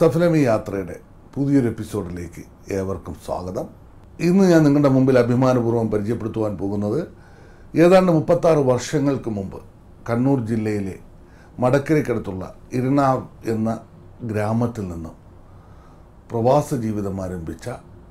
സഫലമി യാത്രയുടെ പുതിയൊരു എപ്പിസോഡിലേക്ക് ഏവർക്കും സ്വാഗതം ഇന്ന് ഞാൻ നിങ്ങളുടെ മുമ്പിൽ അഭിമാനപൂർവ്വം പരിചയപ്പെടുത്തുവാൻ പോകുന്നത് ഏതാണ്ട് മുപ്പത്താറ് വർഷങ്ങൾക്ക് മുമ്പ് കണ്ണൂർ ജില്ലയിലെ മടക്കരയ്ക്കടുത്തുള്ള ഇരിണാവ് എന്ന ഗ്രാമത്തിൽ നിന്നും പ്രവാസ ജീവിതം ആരംഭിച്ച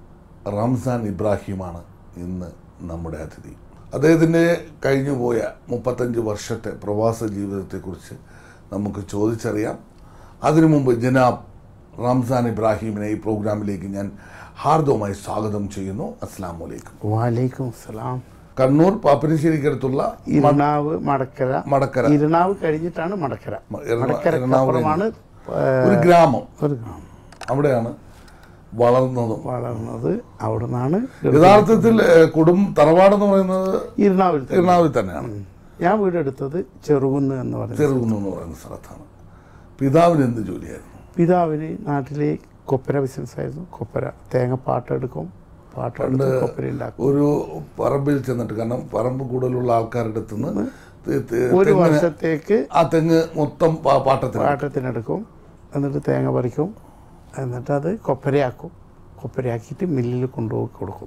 റംസാൻ ഇബ്രാഹിമാണ് ഇന്ന് നമ്മുടെ അതിഥി അദ്ദേഹത്തിൻ്റെ കഴിഞ്ഞുപോയ മുപ്പത്തഞ്ച് വർഷത്തെ പ്രവാസ ജീവിതത്തെക്കുറിച്ച് നമുക്ക് ചോദിച്ചറിയാം അതിനു മുമ്പ് ജനാബ് റംസാൻ ഇബ്രാഹിമിനെ ഈ പ്രോഗ്രാമിലേക്ക് ഞാൻ ഹാർദവമായി സ്വാഗതം ചെയ്യുന്നു അസ്സാം വലൈക്കും വാലേക്കും സലാം കണ്ണൂർ പാപ്പനശ്ശേരിക്കടുത്തുള്ള ഇരുണാവ് മടക്കര മടക്കര ഇരുണാവ് കഴിഞ്ഞിട്ടാണ് മടക്കര മ- എറണാ- മടക്കരക്കപ്പുറമാണ് ഒരു ഗ്രാമം ഒരു ഗ്രാമം അവിടെയാണ് വളർന്നതും വളർന്നത് അവിടെ നിന്നാണ് യഥാർത്ഥത്തിൽ ഏഹ്, കുടും തറവാടെന്ന് പറയുന്നത് ഇരുണാവിൽ തന്നെ. എറണാകുളത്ത് തന്നെയാണ് ഞാൻ വീടെടുത്തത് ചെറുകുന്ന് എന്ന് പറയുന്നത് ചെറുകുന്നു എന്ന് പറയുന്ന സ്ഥലത്താണ് പിതാവിന് എന്ത് ജോലിയായിരുന്നു പിതാവിന് നാട്ടിലെ കൊപ്പര ബിസിനസ് ആയിരുന്നു കൊപ്പര തേങ്ങ പാട്ടെടുക്കും പാട്ടെടുത്ത് കൊപ്പര ഉണ്ടാക്കും ഒരു പറമ്പിൽ ചെന്നിട്ട് കാരണം പറമ്പ് കൂടുതലുള്ള ആൾക്കാരുടെ അടുത്ത് നിന്ന് തെ- തെ- ഒരു തെങ്ങിന് വർഷത്തേക്ക് ആ തെങ്ങ് മൊത്തം പാ- പാട്ടത്തിന് പാട്ടത്തിനെടുക്കും എന്നിട്ട് തേങ്ങ പറിക്കും എന്നിട്ട് അത് കൊപ്പരയാക്കും കൊപ്പരയാക്കിയിട്ട് മില്ലിൽ കൊണ്ടുപോയി കൊടുക്കും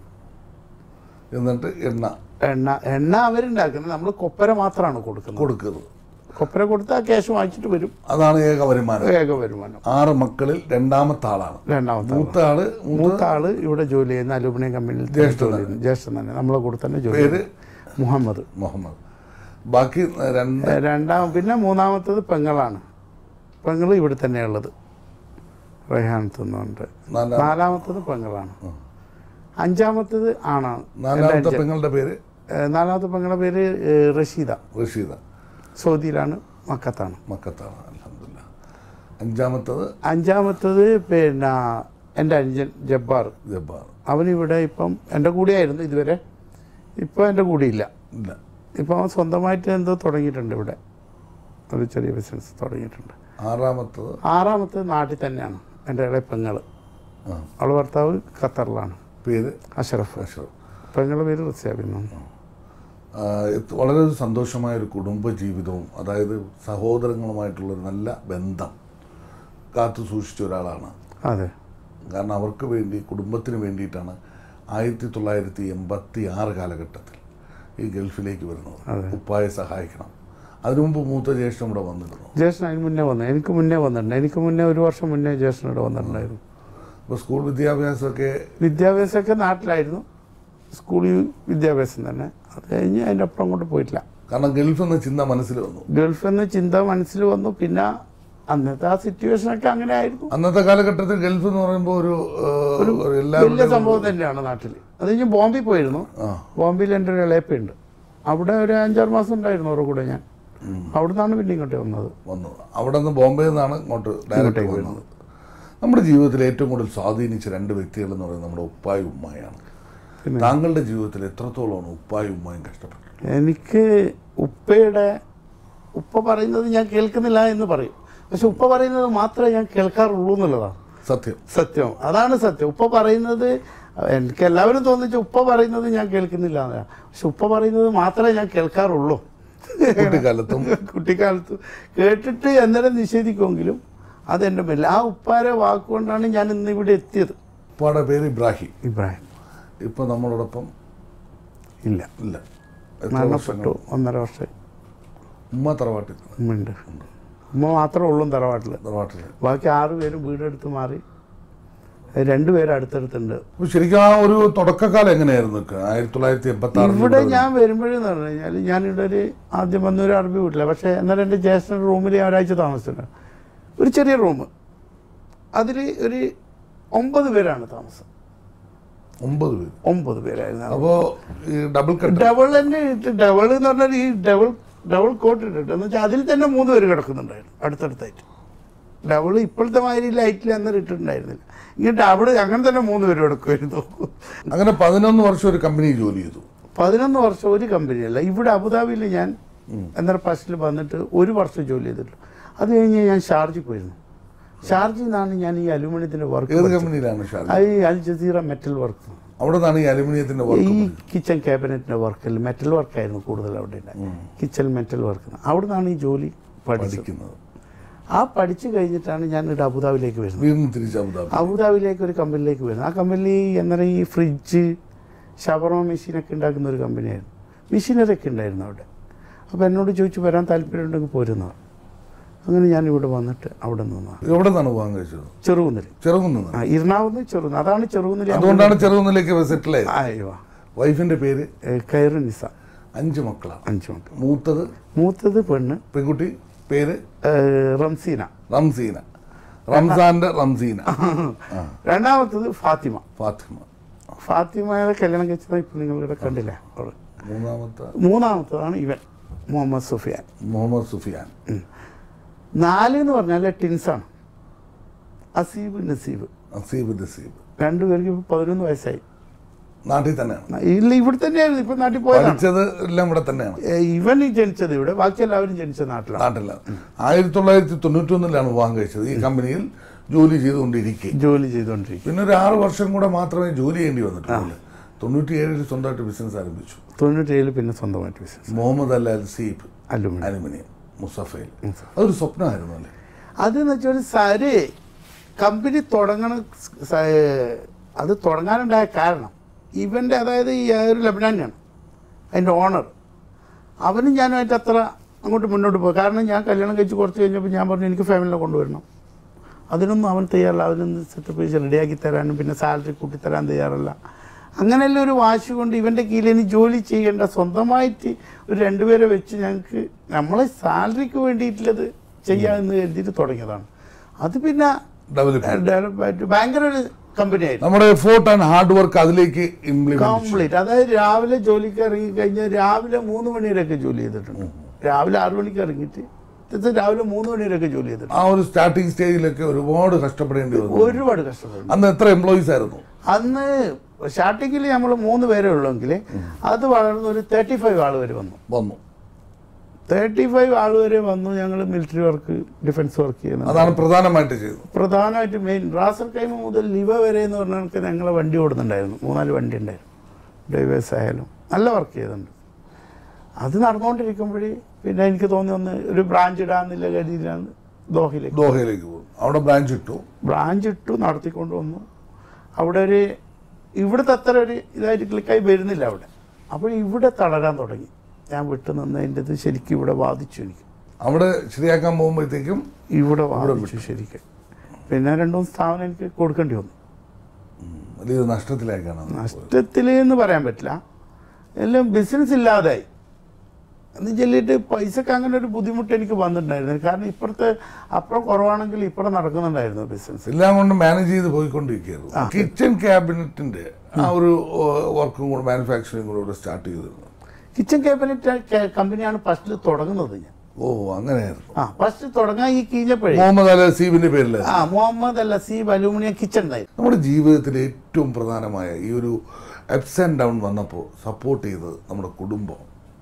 എന്നിട്ട് എണ്ണ എണ്ണ എണ്ണ അവരുണ്ടാക്കുന്നത് നമ്മൾ കൊപ്പര മാത്രമാണ് കൊടുക്കുന്നത് കൊടുക്കുന്നത് കൊപ്പര കൊടുത്താൽ ക്യാഷ് വാങ്ങിച്ചിട്ട് വരും അതാണ് ഏക വരുമാനം ഏക വരുമാനം ആറ് മക്കളിൽ രണ്ടാമത്തെ ആളാണ് രണ്ടാമത്തെ ആള്. മൂത്ത ആള് മൂത്ത മൂത്ത ആള് ഇവിടെ ജോലി ചെയ്യുന്ന അലൂമിനിയം കമ്പനിയിൽ ജോലി ചെയ്യുന്നു ജ്യേഷ്ഠൻ തന്നെ നമ്മളെ കൂടെ തന്നെ ജോലി പേര് ചെയ്യുന്നു. മുഹമ്മദ് മുഹമ്മദ് ബാക്കി രണ്ട് ഏ, രണ്ടാം പിന്നെ മൂന്നാമത്തത് പെങ്ങളാണ് പെങ്ങൾ ഇവിടെ തന്നെയുള്ളത് റെഹാനത്ത് നിന്നുണ്ട് നാലാ- നാലാമത്തത് പെങ്ങളാണ് അഞ്ചാമത്തത് ആണാണ് നാലാമത്തെ പെങ്ങളുടെ പേര് ഏ, നാലാമത്തെ പെങ്ങളുടെ പേര് ഏ, റഷീദ റഷീദ സൗദിയിലാണ് മക്കത്താണ് മക്കത്താണ് അലഹമില്ല അഞ്ചാമത്തത് അഞ്ചാമത്തത് പിന്നെ എൻ്റെ അനുജൻ ജബ്ബാർ ജബ്ബാർ അവനിവിടെ ഇപ്പം എൻ്റെ കൂടെയായിരുന്നു ഇതുവരെ ഇപ്പോൾ എൻ്റെ കൂടെയില്ല ഇല്ല ഇപ്പം അവൻ സ്വന്തമായിട്ട് എന്തോ തുടങ്ങിയിട്ടുണ്ട് ഇവിടെ ഒരു ചെറിയ ബിസിനസ് തുടങ്ങിയിട്ടുണ്ട് ആറാമത്തത് ആറാമത്തെ നാട്ടിൽ തന്നെയാണ് എൻ്റെ ഇളയ പെങ്ങൾ ആ അവൾ ഭർത്താവ് ഖത്തറിലാണ് പേര് അഷറഫ് അഷറഫ് പെങ്ങളുടെ പേര് റിസ്യാബിന്നാണ് ആ, ഇത് വളരെ ഒരു സന്തോഷമായ ഒരു കുടുംബ ജീവിതവും അതായത് സഹോദരങ്ങളുമായിട്ടുള്ളൊരു നല്ല ബന്ധം കാത്തു സൂക്ഷിച്ച ഒരാളാണ് അതെ കാരണം അവർക്ക് വേണ്ടി കുടുംബത്തിന് വേണ്ടിയിട്ടാണ് ആയിരത്തി തൊള്ളായിരത്തി എൺപത്തി ആറ് കാലഘട്ടത്തിൽ ഈ ഗൾഫിലേക്ക് വരുന്നത് ഉപ്പായെ സഹായിക്കണം അതിനു മുമ്പ് മൂത്ത ജ്യേഷ്ഠം ഇവിടെ വന്നിരുന്നു ജ്യേഷ്ഠൻ അതിന് മുന്നേ വന്നു എനിക്ക് മുന്നേ വന്നിട്ടുണ്ട് എനിക്ക് മുന്നേ ഒരു വർഷം മുന്നേ ജ്യേഷ്ഠൻ ഇവിടെ വന്നിട്ടുണ്ടായിരുന്നു അപ്പോൾ സ്കൂൾ വിദ്യാഭ്യാസമൊക്കെ വിദ്യാഭ്യാസമൊക്കെ നാട്ടിലായിരുന്നു സ്കൂളിൽ വിദ്യാഭ്യാസം തന്നെ അത് കഴിഞ്ഞ് അതിൻ്റെ അപ്പുറം കൊണ്ട് പോയിട്ടില്ല കാരണം ഗൾഫ് എന്ന ചിന്ത മനസ്സിൽ വന്നു ഗൾഫ് എന്ന ചിന്ത മനസ്സിൽ വന്നു പിന്നെ അന്നത്തെ ആ സിറ്റുവേഷനൊക്കെ അങ്ങനെ ആയിരുന്നു അന്നത്തെ കാലഘട്ടത്തിൽ ഗൾഫ് എന്ന് പറയുമ്പോൾ ഒരു ഏഹ്, ഒരു വലിയ എല്ലാവരുടെ സംഭവം തന്നെയാണ് നാട്ടിൽ അത് കഴിഞ്ഞ് ബോംബെ പോയിരുന്നു ആ ബോംബെയിൽ എൻ്റെ ഒരു ഇളയപ്പുണ്ട് അവിടെ ഒരു അഞ്ചാറ് മാസം ഉണ്ടായിരുന്നു അവരുടെ കൂടെ ഞാൻ അവിടെ നിന്നാണ് പിന്നെ ഇങ്ങോട്ട് വന്നത് വന്നു അവിടെ നിന്ന് ബോംബെയിൽ നിന്നാണ് ഇങ്ങോട്ട് ഡയറക്റ്റ് വന്നത് നമ്മുടെ ജീവിതത്തിൽ ഏറ്റവും കൂടുതൽ സ്വാധീനിച്ച രണ്ട് വ്യക്തികൾ എന്ന് പറയുന്നത് നമ്മുടെ ഉപ്പായും ഉമ്മായാണ് പിന്നെ? താങ്കളുടെ ജീവിതത്തിൽ എത്രത്തോളമാണ് ഉപ്പായും ഉമ്മായും കഷ്ടപ്പെട്ടത് എനിക്ക് ഉപ്പയുടെ ഉപ്പ പറയുന്നത് ഞാൻ കേൾക്കുന്നില്ല എന്ന് പറയും പക്ഷെ ഉപ്പ പറയുന്നത് മാത്രമേ ഞാൻ കേൾക്കാറുള്ളൂ എന്നുള്ളതാണ് സത്യം സത്യം അതാണ് സത്യം ഉപ്പ പറയുന്നത് എനിക്ക് എല്ലാവരും തോന്നിച്ച ഉപ്പ പറയുന്നത് ഞാൻ കേൾക്കുന്നില്ല എന്നാണ് പക്ഷെ ഉപ്പ പറയുന്നത് മാത്രമേ ഞാൻ കേൾക്കാറുള്ളൂ കുട്ടിക്കാലത്തും കുട്ടിക്കാലത്ത് കേട്ടിട്ട് അന്നേരം നിഷേധിക്കുമെങ്കിലും അതെൻ്റെ മേലെ ആ ഉപ്പാരെ വാക്കുകൊണ്ടാണ് ഞാൻ ഇന്ന് ഇവിടെ എത്തിയത് ഉപ്പാടെ പേര് ഇബ്രാഹിം ഇബ്രാഹിം ഇപ്പൊ നമ്മളോടൊപ്പം ഇല്ല ഇല്ല എത്ര വർഷങ്ങൾ മരണപ്പെട്ടു ഒന്നര വർഷം ഉമ്മ തറവാട്ടിൽ ഉമ്മയുണ്ട് ഉമ്മ മാത്രമേ ഉള്ളൂ തറവാട്ടിൽ തറവാട്ടിൽ ബാക്കി ആറ് പേരും വീടെടുത്ത് മാറി രണ്ടുപേരും അടുത്തടുത്തുണ്ട് അപ്പൊ ശരിക്കും ആ ഒരു തുടക്കകാലം എങ്ങനെയായിരുന്നു ആയിരത്തി തൊള്ളായിരത്തി എൺപത്തി ഇവിടെ ആറ് ഞാൻ വരുമ്പോഴെന്ന് പറഞ്ഞു കഴിഞ്ഞാൽ ഞാനിവിടെ ഒരു ആദ്യം വന്ന ഒരു അറബി വീട്ടില്ല പക്ഷേ എന്നാലും എൻ്റെ ജ്യേഷ്ഠൻ റൂമിൽ ഞാൻ ഒരാഴ്ച താമസിച്ചിട്ടുണ്ട് ഒരു ചെറിയ റൂം അതിൽ ഒരു ഒമ്പത് പേരാണ് താമസം ഒമ്പത് പേര് ഒമ്പത് പേരായിരുന്നു അപ്പോ ഈ ഡബിൾ കട്ട് ഡബിൾ തന്നെ ഇട്ട് ഡബിൾ എന്ന് പറഞ്ഞാൽ ഈ ഡബിൾ ഡബിൾ കോട്ട് ഇട്ടിട്ട് എന്ന് വെച്ചാൽ അതിൽ തന്നെ മൂന്ന് പേര് കിടക്കുന്നുണ്ടായിരുന്നു അടുത്തടുത്തായിട്ട് ഡബിൾ ഇപ്പോഴത്തെ മാതിരി ലൈറ്റിൽ അന്നേരം ഇട്ടിട്ടുണ്ടായിരുന്നില്ല ഇങ്ങനെ ഡബിൾ അങ്ങനെ തന്നെ മൂന്ന് പേര് കിടക്കുമായിരുന്നു അങ്ങനെ പതിനൊന്ന് വർഷം ഒരു കമ്പനി ജോലി ചെയ്തു പതിനൊന്ന് വർഷം ഒരു കമ്പനിയല്ല ഇവിടെ അബുദാബിയിൽ ഞാൻ എന്നര ഫസ്റ്റിൽ വന്നിട്ട് ഒരു വർഷം ജോലി ചെയ്തിട്ടുള്ളൂ അത് കഴിഞ്ഞ് ഞാൻ ഷാർജിൽ പോയിരുന്നു ഷാർജിൽ നിന്നാണ് ഞാൻ ഈ അലുമിനിയത്തിന്റെ വർക്ക് ഏത് കമ്പനിയിലാണ് ഷാജി അത് ഈ അൽ ജസീറ മെറ്റൽ വർക്ക് അവിടെ നിന്നാണ് ഈ അലുമിനിയത്തിന്റെ വർക്ക് ഈ കിച്ചൺ ക്യാബിനറ്റിന്റെ വർക്കിൽ മെറ്റൽ വർക്കായിരുന്നു കൂടുതൽ അവിടെ കിച്ചൺ മെറ്റൽ വർക്ക് അവിടെ നിന്നാണ് ഈ ജോലി പഠിച്ചത് പഠിക്കുന്നത് ആ പഠിച്ചു കഴിഞ്ഞിട്ടാണ് ഞാൻ ഇവിടെ അബുദാബിയിലേക്ക് വരുന്നത് വീണ്ടും തിരിച്ച് അബുദാബി അബുദാബിയിലേക്ക് ഒരു കമ്പനിയിലേക്ക് വരുന്നത് ആ കമ്പനി അന്നേരം ഈ ഫ്രിഡ്ജ് ഷവർമ മെഷീനൊക്കെ ഉണ്ടാക്കുന്ന ഒരു കമ്പനിയായിരുന്നു മെഷീനറി ഒക്കെ ഉണ്ടായിരുന്നു അവിടെ അപ്പോൾ എന്നോട് ചോദിച്ചു വരാൻ താല്പര്യമുണ്ടെങ്കിൽ പോരുന്നു അങ്ങനെ ഞാൻ ഇവിടെ വന്നിട്ട് അവിടെ നിന്നാണ് എവിടെ നിന്നാണ് വിവാഹം കഴിച്ചത് ചെറുകുന്നിൽ ചെറുകുന്ന് ആ ഇരുന്നാവുന്ന ചെറുകുന്ന് അതാണ് ചെറുകുന്നിൽ ഞാൻ അതുകൊണ്ടാണ് ചെറുകുന്നിലേക്ക് സെറ്റിൽ ആയത് അയ്യോ വൈഫിന്റെ പേര് കയറ് നിസ അഞ്ച് മക്കളാണ് അഞ്ചു മക്കൾ മൂത്തത് മൂത്തത് പെണ്ണ് പെൺകുട്ടി പേര് ഏ, റംസീന റംസീന റംസാന്റെ റംസീന ആ രണ്ടാമത്തത് ഫാത്തിമ ഫാത്തിമ ഫാത്തിമയുടെ കല്യാണം കഴിച്ചത് ഇപ്പം നിങ്ങളിവിടെ കണ്ടില്ലേ അവള് മൂന്നാമത്തെ മൂന്നാമത്തതാണ് ഇവൻ മുഹമ്മദ് സുഫിയാൻ മുഹമ്മദ് സുഫിയാൻ നാല് എന്ന് പറഞ്ഞാൽ ടിൻസാണ് അസീബ് നസീബ് നസീബ് നസീബ് രണ്ടുപേർക്ക് ഇപ്പൊ പതിനൊന്ന് വയസ്സായി നാട്ടിൽ തന്നെയാണ് ഇല്ല ഇവിടെ തന്നെയായിരുന്നു ഇപ്പൊ നാട്ടിൽ പോയതാണ് പഠിച്ചത് എല്ലാം ഇവിടെ തന്നെയാണ് ഏ, ഇവൻ ഈ ജനിച്ചത് ഇവിടെ ബാക്കി എല്ലാവരും ജനിച്ചത് നാട്ടിലാണ് നാട്ടിലാണ് ആയിരത്തി തൊള്ളായിരത്തി തൊണ്ണൂറ്റി ഒന്നിലാണ് വിവാഹം കഴിച്ചത് ഈ കമ്പനിയിൽ ജോലി ചെയ്തുകൊണ്ടിരിക്കെ ജോലി ചെയ്തുകൊണ്ടിരിക്കും പിന്നെ ഒരു ആറ് വർഷം കൂടെ മാത്രമേ ജോലി ചെയ്യേണ്ടി വന്നിട്ടുള്ളൂ തൊണ്ണൂറ്റിയേഴിൽ സ്വന്തമായിട്ട് ബിസിനസ് ആരംഭിച്ചു തൊണ്ണൂറ്റേഴിൽ പിന്നെ സ്വന്തമായിട്ട് business Mohammed Al Alseeb aluminium aluminium മുസഫയിൽ അതൊരു സ്വപ്നമായിരുന്നു അല്ലേ അതെന്ന് വെച്ചാൽ ഒരു സര് കമ്പനി തുടങ്ങണ സ- അത് തുടങ്ങാനുണ്ടായ കാരണം ഇവൻ്റെ അതായത് ഈ ഒരു ലബനാനാണ് അതിൻ്റെ ഓണർ അവനും ഞാനുമായിട്ട് അത്ര അങ്ങോട്ട് മുന്നോട്ട് പോയി കാരണം ഞാൻ കല്യാണം കഴിച്ച് കുറച്ച് കഴിഞ്ഞപ്പോൾ ഞാൻ പറഞ്ഞു എനിക്ക് ഫാമിലിനെ കൊണ്ടുവരണം അതിനൊന്നും അവൻ തയ്യാറല്ല അവനൊന്ന് സെറ്റപ്പ് ചെയ്ത് റെഡിയാക്കി തരാനും പിന്നെ സാലറി കൂട്ടിത്തരാൻ തയ്യാറല്ല അങ്ങനെയുള്ള ഒരു വാശി കൊണ്ട് ഇവൻ്റെ കീഴിൽ ഇനി ജോലി ചെയ്യേണ്ട സ്വന്തമായിട്ട് ഒരു രണ്ടുപേരെ വെച്ച് ഞങ്ങൾക്ക് നമ്മളെ സാലറിക്ക് വേണ്ടിയിട്ടുള്ളത് ചെയ്യാമെന്ന് കരുതിയിട്ട് തുടങ്ങിയതാണ് അത് പിന്നെ ഡെവലപ്പ് ഡെവലപ്പായിട്ട് ഭയങ്കര ഒരു കമ്പനിയായിരുന്നു നമ്മുടെ എഫോർട്ട് ആൻഡ് ഹാർഡ് വർക്ക് അതിലേക്ക് ഇംപ്ലിമെന്റ് കംപ്ലീറ്റ് അതായത് രാവിലെ ജോലിക്ക് ഇറങ്ങി കഴിഞ്ഞാൽ രാവിലെ മൂന്ന് മണി വരെയൊക്കെ ജോലി ചെയ്തിട്ടുണ്ട് രാവിലെ ആറു മണിക്ക് ഇറങ്ങിയിട്ട് ഇത് രാവിലെ മൂന്ന് മണി വരെയൊക്കെ ജോലി ചെയ്തിട്ടുണ്ട് ആ ഒരു സ്റ്റാർട്ടിംഗ് സ്റ്റേജിലൊക്കെ ഒരുപാട് കഷ്ടപ്പെടേണ്ടി വന്നു ഒരുപാട് കഷ്ടപ്പെട്ടു അന്ന് എത്ര എംപ്ലോയീസ് ആയിരുന്നു അന്ന് സ്റ്റാർട്ടിങ്ങിൽ നമ്മൾ മൂന്ന് പേരേ ഉള്ളെങ്കിൽ അത് വളർന്ന് ഒരു തേർട്ടി ഫൈവ് ആൾ വരെ വന്നു വന്നു തേർട്ടി ഫൈവ് ആൾ വരെ വന്നു ഞങ്ങൾ മിലിറ്ററി വർക്ക് ഡിഫൻസ് വർക്ക് ചെയ്യുന്നത് അതാണ് പ്രധാനമായിട്ട് ചെയ്തത് പ്രധാനമായിട്ട് മെയിൻ റാസൽ കൈമ മുതൽ ലിവ വരെ എന്ന് പറഞ്ഞാൽ നമുക്ക് ഞങ്ങളെ വണ്ടി ഓടുന്നുണ്ടായിരുന്നു മൂന്നാല് വണ്ടി ഉണ്ടായിരുന്നു ഡ്രൈവേഴ്സ് ആയാലും നല്ല വർക്ക് ചെയ്തിട്ടുണ്ട് അത് നടന്നുകൊണ്ടിരിക്കുമ്പോഴേ പിന്നെ എനിക്ക് തോന്നി ഒന്ന് ഒരു ബ്രാഞ്ച് ഇടാന്നില്ല കരുതിയിലാണ് ദോഹയിലേക്ക് ദോഹയിലേക്ക് പോകും അവിടെ ബ്രാഞ്ച് ഇട്ടു ബ്രാഞ്ച് ഇട്ടു നടത്തിക്കൊണ്ട് വന്നു അവിടെ ഒരു ഇവിടുത്തെ അത്ര ഒരു ഇതായിട്ട് ക്ലിക്കായി വരുന്നില്ല അവിടെ അപ്പോൾ ഇവിടെ തളരാൻ തുടങ്ങി ഞാൻ വിട്ടു നിന്നതിൻ്റെ ഇത് ശരിക്കും ഇവിടെ ബാധിച്ചു എനിക്ക് അവിടെ ശരിയാക്കാൻ പോകുമ്പോഴത്തേക്കും ഇവിടെ ബാധിച്ചു ശരിക്കും പിന്നെ രണ്ടു മൂന്ന് സ്ഥാപനം എനിക്ക് കൊടുക്കേണ്ടി വന്നു വലിയൊരു നഷ്ടത്തിലേക്കാണ് അത് പോയത്. നഷ്ടത്തിൽ എന്ന് പറയാൻ പറ്റില്ല എല്ലാം ബിസിനസ് ഇല്ലാതായി എന്ന് ചൊല്ലിയിട്ട് പൈസക്ക് അങ്ങനെ ഒരു ബുദ്ധിമുട്ട് എനിക്ക് വന്നിട്ടുണ്ടായിരുന്നു കാരണം ഇപ്പുറത്തെ അപ്പുറം കുറവാണെങ്കിൽ ഇപ്പുറം നടക്കുന്നുണ്ടായിരുന്നു ബിസിനസ് എല്ലാം കൊണ്ട് മാനേജ് ചെയ്ത് പോയിക്കൊണ്ടിരിക്കുകയായിരുന്നു കിച്ചൺ ക്യാബിനറ്റിന്റെ ആ ഒരു വർക്കും കൂടെ മാനുഫാക്ചറിങ് കൂടെ ഇവിടെ സ്റ്റാർട്ട് ചെയ്തിരുന്നു കിച്ചൺ ക്യാബിനറ്റ് കമ്പനിയാണ് ഫസ്റ്റ് തുടങ്ങുന്നത് ഞാൻ ഓ അങ്ങനെയായിരുന്നു ആ ഫസ്റ്റ് തുടങ്ങാൻ ഈ കീഞ്ഞപ്പോഴേ മുഹമ്മദ് അല സീബിന്റെ പേരിൽ ആ മുഹമ്മദ് അല്ല സീബ് അലൂമിനിയം കിച്ചൺ എന്നായിരുന്നു നമ്മുടെ ജീവിതത്തിലെ ഏറ്റവും പ്രധാനമായ ഈ ഒരു അപ്സ് ആൻഡ് ഡൗൺ വന്നപ്പോൾ സപ്പോർട്ട് ചെയ്തത് നമ്മുടെ കുടുംബം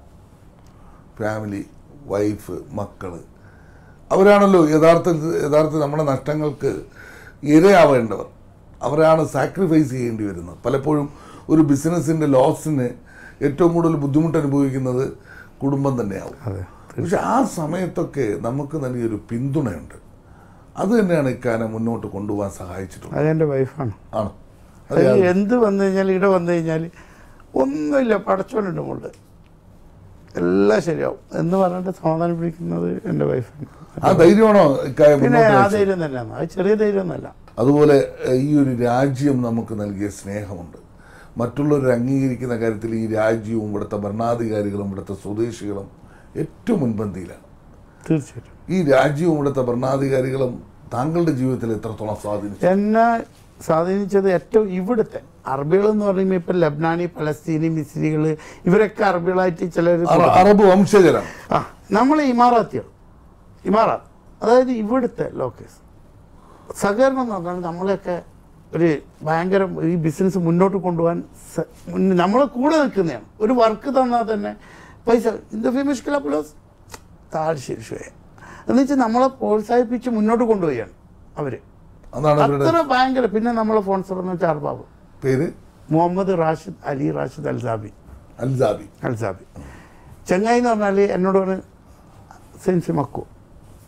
ഫാമിലി വൈഫ് മക്കള് അവരാണല്ലോ യഥാർത്ഥത്തിൽ യഥാർത്ഥത്തിൽ നമ്മുടെ നഷ്ടങ്ങൾക്ക് ഇരയാവേണ്ടവർ അവരാണ് സാക്രിഫൈസ് ചെയ്യേണ്ടി വരുന്നത് പലപ്പോഴും ഒരു ബിസിനസ്സിൻ്റെ ലോസിന് ഏറ്റവും കൂടുതൽ ബുദ്ധിമുട്ട് അനുഭവിക്കുന്നത് കുടുംബം തന്നെയാവും അതെ പക്ഷെ ആ സമയത്തൊക്കെ നമുക്ക് നൽകിയൊരു പിന്തുണയുണ്ട് അത് തന്നെയാണ് ഇക്കാലം മുന്നോട്ട് കൊണ്ടുപോകാൻ സഹായിച്ചിട്ടുള്ളത് അതെൻ്റെ വൈഫാണ് ആണ് അത് എന്ത് വന്നു കഴിഞ്ഞാൽ ഇവിടെ വന്നു കഴിഞ്ഞാൽ ഒന്നുമില്ല പടച്ചോനുണ്ട് മുകളിൽ എല്ലാം ശരിയാവും എന്ന് പറഞ്ഞിട്ട് സമാധാനിപ്പിക്കുന്നത് എൻ്റെ വൈഫാണ് ആ ധൈര്യമാണോ ഇക്കാര്യം പിന്നെ മുന്നോട്ട് ആ വെച്ചത്? ധൈര്യം തന്നെയാണ് അത് ചെറിയ ധൈര്യമൊന്നുമല്ല അതുപോലെ ഏഹ്, ഈ ഒരു രാജ്യം നമുക്ക് നൽകിയ സ്നേഹമുണ്ട് മറ്റുള്ളവർ അംഗീകരിക്കുന്ന കാര്യത്തിൽ ഈ രാജ്യവും ഇവിടുത്തെ ഭരണാധികാരികളും ഇവിടുത്തെ സ്വദേശികളും ഏറ്റവും മുൻപന്തിയിലാണ് തീർച്ചയായിട്ടും ഈ രാജ്യവും ഇവിടുത്തെ ഭരണാധികാരികളും താങ്കളുടെ ജീവിതത്തിൽ എത്രത്തോളം സ്വാധീനിച്ചു എന്നെ സ്വാധീനിച്ചത് ഏറ്റവും ഇവിടുത്തെ അറബികൾ എന്ന് പറയുമ്പോൾ ഇപ്പം ലബ്നാനി പലസ്തീനി മിസ്രികൾ ഇവരൊക്കെ അറബികളായിട്ട് ചിലർ അറ- അറബ് വംശജരാണ് ആ നമ്മൾ ഇമാറാത്തികൾ ഇമാറാത്ത് അതായത് ഇവിടുത്തെ ലോക്കേഴ്സ് സഹകരണം എന്ന് പറഞ്ഞാൽ നമ്മളെയൊക്കെ ഒരു ഭയങ്കര ഈ ബിസിനസ് മുന്നോട്ട് കൊണ്ടുപോകാൻ സ- മുന്ന- നമ്മളെ കൂടെ നിൽക്കുന്നതാണ് ഒരു വർക്ക് തന്നാൽ തന്നെ പൈസ ഇന്ത ഫിമിഷ്കില പ്ലസ് താഴ്ശേരി ഷോയെ എന്ന് വെച്ചാൽ നമ്മളെ പ്രോത്സാഹിപ്പിച്ച് മുന്നോട്ട് കൊണ്ടുപോവുകയാണ് അവർ അതാണ് ഇവരുടെ അത്ര ഭയങ്കര പിന്നെ നമ്മളെ സ്പോൺസർ എന്ന് വെച്ചാൽ അർബാബ് പേര് Mohammed Rashid Ali Rashid Alsabi Alsabi Alsabi ചെങ്ങായി എന്ന് പറഞ്ഞാൽ എന്നോട് പറഞ്ഞ് സെൻസി മക്കു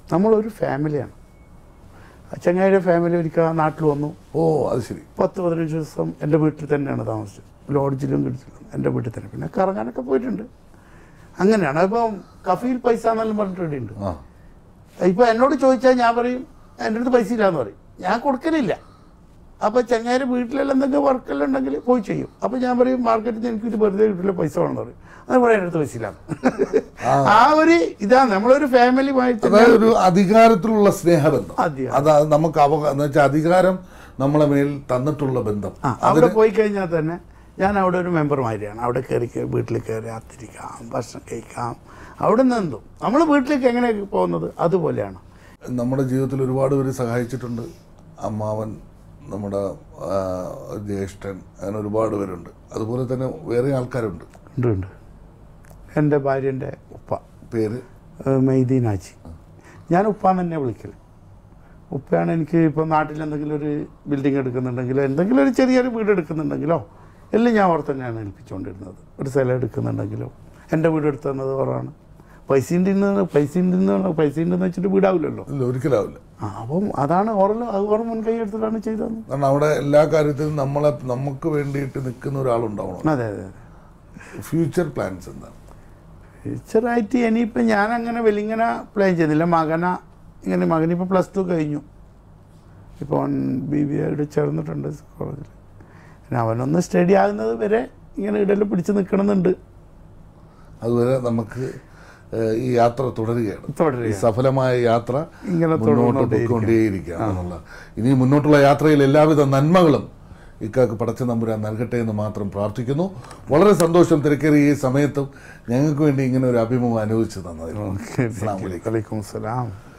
നമ്മളൊരു ഫാമിലിയാണ് ചങ്ങായിയുടെ ഫാമിലി ഒരിക്കൽ നാട്ടിൽ വന്നു ഓ അത് ശരി പത്ത് പതിനഞ്ച് ദിവസം എൻ്റെ വീട്ടിൽ തന്നെയാണ് താമസിച്ചത് ലോഡ്ജിലും കിടച്ചിലും എൻ്റെ വീട്ടിൽ തന്നെ പിന്നെ കറങ്ങാനൊക്കെ പോയിട്ടുണ്ട് അങ്ങനെയാണ് അപ്പം കഫീൽ പൈസ എന്നെല്ലാം പറഞ്ഞിട്ട് ഇവിടെയുണ്ട് ആ ഇപ്പം എന്നോട് ചോദിച്ചാൽ ഞാൻ പറയും എൻ്റെ അടുത്ത് പൈസ ഇല്ലാന്ന് പറയും ഞാൻ കൊടുക്കലില്ല അപ്പോൾ ചങ്ങായിൻ്റെ വീട്ടിലെല്ലാം എന്തെങ്കിലും വർക്കെല്ലാം ഉണ്ടെങ്കിൽ പോയി ചെയ്യും അപ്പോൾ ഞാൻ പറയും മാർക്കറ്റിൽ നിന്ന് എനിക്ക് ഇത് വെറുതെ കിട്ടില്ല പൈസ വേണമെന്ന് പറയും അത് പറയാൻ എൻ്റെ അടുത്ത് പൈസ ഇല്ല ആ ഒരു ഇതാണ് നമ്മളൊരു ഫാമിലിയുമായിട്ട് അതായത് ഒരു അധികാരത്തിലുള്ള സ്നേഹബന്ധം അതെ. അതാ നമുക്ക് അവ എന്ന് വെച്ചാൽ അധികാരം നമ്മളെ മേൽ തന്നിട്ടുള്ള ബന്ധം ആ അവിടെ പോയി കഴിഞ്ഞാൽ തന്നെ ഞാൻ അവിടെ ഒരു മെമ്പർ മാതിരിയാണ് അവിടെ കയറി കയറി വീട്ടിൽ കയറി അത്തിരിക്കാം ഭക്ഷണം കഴിക്കാം അവിടെ നിന്ന് എന്തും നമ്മൾ വീട്ടിലേക്ക് എങ്ങനെ പോകുന്നത് അതുപോലെയാണ് നമ്മുടെ ജീവിതത്തിൽ ഒരുപാട് പേര് സഹായിച്ചിട്ടുണ്ട് അമ്മാവൻ നമ്മുടെ ആ, ജ്യേഷ്ഠൻ അങ്ങനെ ഒരുപാട് പേരുണ്ട് അതുപോലെ തന്നെ വേറെ ആൾക്കാരുണ്ട് ഉണ്ട് ഉണ്ട് എൻ്റെ ഭാര്യൻ്റെ ഉപ്പ പേര് ഏഹ് മെയ്തീനാച്ചി ഞാൻ ഉപ്പാന്ന് തന്നെ വിളിക്കല് ഉപ്പയാണ് എനിക്ക് ഇപ്പോൾ നാട്ടിൽ എന്തെങ്കിലും ഒരു ബിൽഡിംഗ് എടുക്കുന്നുണ്ടെങ്കിലോ എന്തെങ്കിലും ഒരു ചെറിയൊരു വീട് എടുക്കുന്നുണ്ടെങ്കിലോ എല്ലാം ഞാൻ അവിടെ തന്നെയാണ് ഏൽപ്പിച്ചുകൊണ്ടിരുന്നത് ഒരു സ്ഥലം എടുക്കുന്നുണ്ടെങ്കിലോ എൻ്റെ വീട് എടുത്തു തന്നത് ഓറാണ് പൈസ ഉണ്ടെന്ന് പൈസ ഉണ്ടെന്ന് പൈസ ഉണ്ടെന്ന് വെച്ചിട്ട് വീടാവില്ലല്ലോ ഇല്ല ഒരിക്കലാവില്ല ആ അപ്പം അതാണ് ഓറല് അത് ഓർ മുൻകൈ എടുത്തിട്ടാണ് ചെയ്തത് കാരണം അവിടെ എല്ലാ കാര്യത്തിലും നമ്മളെ നമുക്ക് വേണ്ടിയിട്ട് നിൽക്കുന്ന ഒരാളുണ്ടാവണം അതെ അതെ അതെ ഫ്യൂച്ചർ പ്ലാൻസ് എന്താണ് ടീച്ചറായിട്ട് ഇനിയിപ്പോൾ ഞാൻ അങ്ങനെ വലിങ്ങനെ പ്ലാൻ ചെയ്യുന്നില്ല മകന ഇങ്ങനെ മകനിപ്പോൾ പ്ലസ് ടു കഴിഞ്ഞു ഇപ്പോൾ അവൻ ബി ബി ആയിട്ട് ചേർന്നിട്ടുണ്ട് കോളേജിൽ പിന്നെ അവനൊന്ന് സ്റ്റഡി ആകുന്നത് വരെ ഇങ്ങനെ ഇടയിൽ പിടിച്ച് നിൽക്കണമെന്നുണ്ട് അതുവരെ നമുക്ക് ഏഹ്, ഈ യാത്ര തുടരുകയാണ് ഈ തുടരുക സഫലമായ യാത്ര ഇങ്ങനെ മുന്നോട്ട് തുടർന്നുകൊണ്ടേയിരിക്കും. പോയിക്കൊണ്ടേയിരിക്കുക എന്നുള്ള ഇനി മുന്നോട്ടുള്ള യാത്രയിൽ എല്ലാവിധ നന്മകളും ഇക്കാക്ക് പടച്ച നമ്പുരാൻ നൽകട്ടെ എന്ന് മാത്രം പ്രാർത്ഥിക്കുന്നു വളരെ സന്തോഷം തിരക്കേറിയ ഈ സമയത്തും ഞങ്ങൾക്ക് വേണ്ടി ഇങ്ങനെ ഒരു അഭിമുഖം അനുഭവിച്ചു തന്നതിൽ അസ്സലാമു അലൈക്കും. വലൈക്കും സലാം